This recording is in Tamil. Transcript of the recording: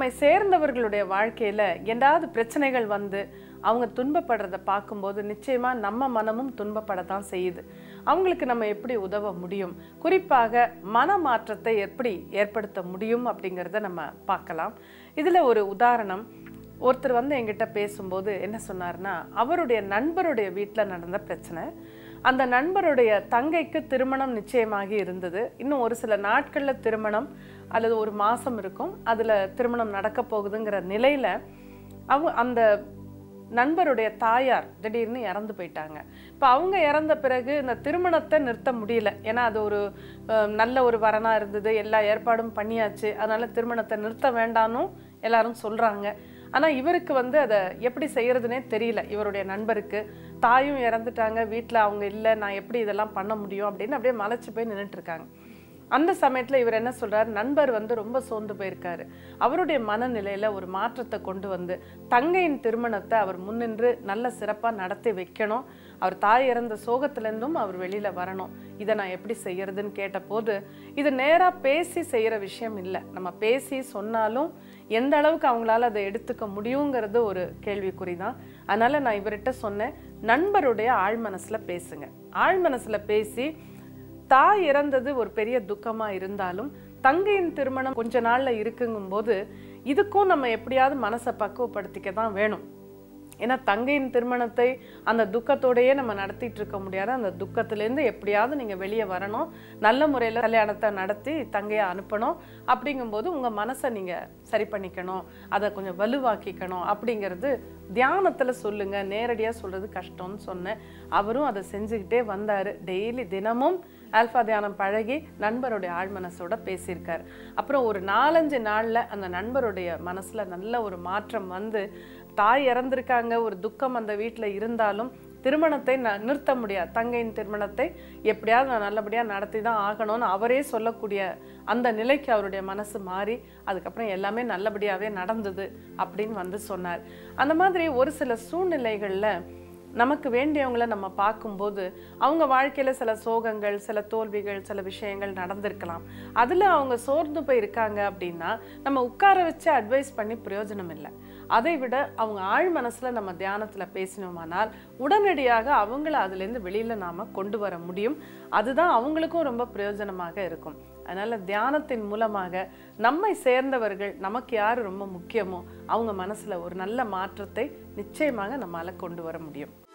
நம்மை சேர்ந்தவர்களுடைய வாழ்க்கையில ஏதாவது பிரச்சனைகள் வந்து அவங்க துன்பப்படுறத பார்க்கும்போது நிச்சயமா நம்ம மனமும் துன்பப்படத்தான் செய்யுது அவங்களுக்கு நம்ம எப்படி உதவ முடியும் குறிப்பாக மன மாற்றத்தை எப்படி ஏற்படுத்த முடியும் அப்படிங்கிறத நம்ம பார்க்கலாம் இதுல ஒரு உதாரணம் ஒருத்தர் வந்து என்கிட்ட பேசும்போது என்ன சொன்னார்னா அவருடைய நண்பருடைய வீட்டில் நடந்த பிரச்சனை அந்த நண்பருடைய தங்கைக்கு திருமணம் நிச்சயமாகி இருந்தது இன்னும் ஒரு சில நாட்களில் திருமணம் அல்லது ஒரு மாதம் இருக்கும் அதில் திருமணம் நடக்க போகுதுங்கிற நிலையில் அவங்க அந்த நண்பருடைய தாயார் திடீர்னு இறந்து போயிட்டாங்க இப்போ அவங்க இறந்த பிறகு இந்த திருமணத்தை நிறுத்த முடியல ஏன்னா அது ஒரு அஹ், நல்ல ஒரு வரனா இருந்தது எல்லா ஏற்பாடும் பண்ணியாச்சு அதனால திருமணத்தை நிறுத்த வேண்டாம்னும் எல்லாரும் சொல்றாங்க ஆனா இவருக்கு வந்து அதை எப்படி செய்யறதுனே தெரியல இவருடைய நண்பருக்கு தாயும் இறந்துட்டாங்க வீட்டில் அவங்க இல்லை நான் எப்படி இதெல்லாம் பண்ண முடியும் அப்படின்னு அப்படியே மலைச்சு போய் நின்றுட்டு இருக்காங்க அந்த சமயத்துல இவர் என்ன சொல்றாரு நண்பர் வந்து ரொம்ப சோர்ந்து போயிருக்காரு அவருடைய மனநிலையில ஒரு மாற்றத்தை கொண்டு வந்து தங்கையின் திருமணத்தை அவர் முன்னின்று நல்ல சிறப்பா நடத்தி வைக்கணும் அவர் தாய் இறந்த சோகத்திலேருந்தும் அவர் வெளியில வரணும் இதை நான் எப்படி செய்யறதுன்னு கேட்டபோது இது நேரா பேசி செய்யற விஷயம் இல்லை நம்ம பேசி சொன்னாலும் எந்த அளவுக்கு அவங்களால அதை எடுத்துக்க முடியுங்கிறது ஒரு கேள்விக்குறி தான் அதனால நான் இவர்கிட்ட சொன்னேன் நண்பருடைய ஆழ் மனசுல பேசுங்க ஆழ் மனசுல பேசி தாய் இறந்தது ஒரு பெரிய துக்கமா இருந்தாலும் தங்கையின் திருமணம் கொஞ்ச நாள்ல இருக்குங்கும்போது இதுக்கும் நம்ம எப்படியாவது மனசை பக்குவப்படுத்திக்க தான் வேணும் ஏன்னா தங்கையின் திருமணத்தை அந்த துக்கத்தோடயே நம்ம நடத்திட்டு இருக்க முடியாது அந்த துக்கத்திலேருந்து எப்படியாவது நீங்கள் வெளியே வரணும் நல்ல முறையில் கல்யாணத்தை நடத்தி தங்கையை அனுப்பணும் அப்படிங்கும்போது உங்கள் மனசை நீங்கள் சரி பண்ணிக்கணும் அதை கொஞ்சம் வலுவாக்கிக்கணும் அப்படிங்கிறது தியானத்தில் சொல்லுங்க நேரடியாக சொல்கிறது கஷ்டம்னு சொன்னேன் அவரும் அதை செஞ்சுக்கிட்டே வந்தார் டெய்லி தினமும் ஆல்ஃபா தியானம் பழகி நண்பருடைய ஆழ் மனசோட பேசியிருக்கார் அப்புறம் ஒரு நாலஞ்சு நாளில் அந்த நண்பருடைய மனசில் நல்ல ஒரு மாற்றம் வந்து தாய் இறந்திருக்காங்க ஒரு துக்கம் அந்த வீட்டில் இருந்தாலும் திருமணத்தை ந- நிறுத்த முடியாது தங்கையின் திருமணத்தை எப்படியாவது நான் நல்லபடியாக நடத்தி தான் ஆகணும்னு அவரே சொல்லக்கூடிய அந்த நிலைக்கு அவருடைய மனசு மாறி அதுக்கப்புறம் எல்லாமே நல்லபடியாகவே நடந்தது அப்படின்னு வந்து சொன்னார் அந்த மாதிரி ஒரு சில சூழ்நிலைகளில் நமக்கு வேண்டியவங்கள நம்ம பார்க்கும்போது அவங்க வாழ்க்கையில் சில சோகங்கள் சில தோல்விகள் சில விஷயங்கள் நடந்திருக்கலாம் அதில் அவங்க சோர்ந்து போய் இருக்காங்க அப்படின்னா நம்ம உட்கார வச்சு அட்வைஸ் பண்ணி பிரயோஜனம் இல்லை அதை விட அவங்க ஆழ் மனசில் நம்ம தியானத்தில் பேசினோமானால் உடனடியாக அவங்கள அதுலேருந்து வெளியில் நாம் கொண்டு வர முடியும் அதுதான் அவங்களுக்கும் ரொம்ப பிரயோஜனமாக இருக்கும் அதனால் தியானத்தின் மூலமாக நம்மை சேர்ந்தவர்கள் நமக்கு யார் ரொம்ப முக்கியமோ அவங்க மனசில் ஒரு நல்ல மாற்றத்தை நிச்சயமாக நம்மால் கொண்டு வர முடியும்